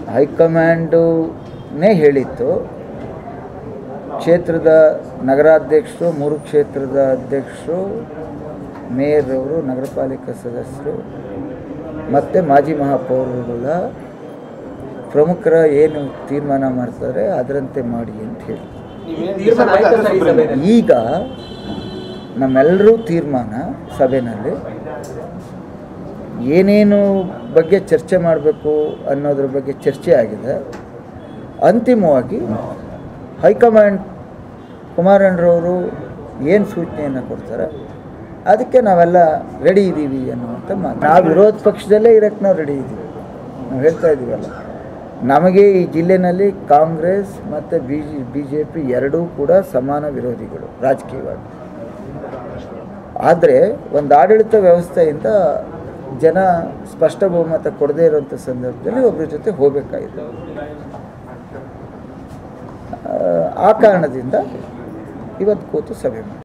ಹೈಕಮಾಂಡುನೇ ಹೇಳಿತ್ತು ಕ್ಷೇತ್ರದ ನಗರಾಧ್ಯಕ್ಷರು ಮೂರು ಕ್ಷೇತ್ರದ ಅಧ್ಯಕ್ಷರು ಮೇಯರ್ ಅವರು ನಗರ ಪಾಲಿಕಾ ಸದಸ್ಯರು ಮತ್ತು ಮಾಜಿ ಮಹಾಪೌರರುಗಳ ಪ್ರಮುಖರ ಏನು ತೀರ್ಮಾನ ಮಾಡ್ತಾರೆ ಅದರಂತೆ ಮಾಡಿ ಅಂತ ಹೇಳಿ ತೀರ್ಮಾನ ಆಯ್ತಾ ಸರ್ ಈ ಸಭೆಯಲ್ಲಿ? ಈಗ ನಮ್ಮೆಲ್ಲರೂ ತೀರ್ಮಾನ ಸಭೆಯಲ್ಲಿ ಏನೇನು ಬಗ್ಗೆ ಚರ್ಚೆ ಮಾಡಬೇಕು ಅನ್ನೋದ್ರ ಬಗ್ಗೆ ಚರ್ಚೆ ಆಗಿದೆ ಅಂತಿಮವಾಗಿ ಹೈಕಮಾಂಡ್ ಕುಮಾರಣ್ಣರವರು ಏನು ಸೂಚನೆಯನ್ನು ಕೊಡ್ತಾರೆ ಅದಕ್ಕೆ ನಾವೆಲ್ಲ ರೆಡಿ ಇದ್ದೀವಿ ಅನ್ನುವಂಥ ಮಾತು ನಾವು ವಿರೋಧ ಪಕ್ಷದಲ್ಲೇ ಇರೋಕ್ಕೆ ನಾವು ರೆಡಿ ಇದ್ದೀವಿ ನಾವು ಹೇಳ್ತಾ ಇದ್ದೀವಲ್ಲ ನಮಗೆ ಈ ಜಿಲ್ಲೆನಲ್ಲಿ ಕಾಂಗ್ರೆಸ್ ಮತ್ತು B J B J P ಎರಡೂ ಕೂಡ ಸಮಾನ ವಿರೋಧಿಗಳು ರಾಜಕೀಯವಾಗಿ ಆದರೆ ಒಂದು ಆಡಳಿತ ವ್ಯವಸ್ಥೆಯಿಂದ ಜನ ಸ್ಪಷ್ಟ ಬಹುಮತ ಕೊಡದೇ ಇರುವಂಥ ಸಂದರ್ಭದಲ್ಲಿ ಒಬ್ಬರ ಜೊತೆ ಹೋಗಬೇಕಾಗಿದೆ ಆ ಕಾರಣದಿಂದ ಇವತ್ತು ಕೂತು ಸಭೆ ಮಾಡಿ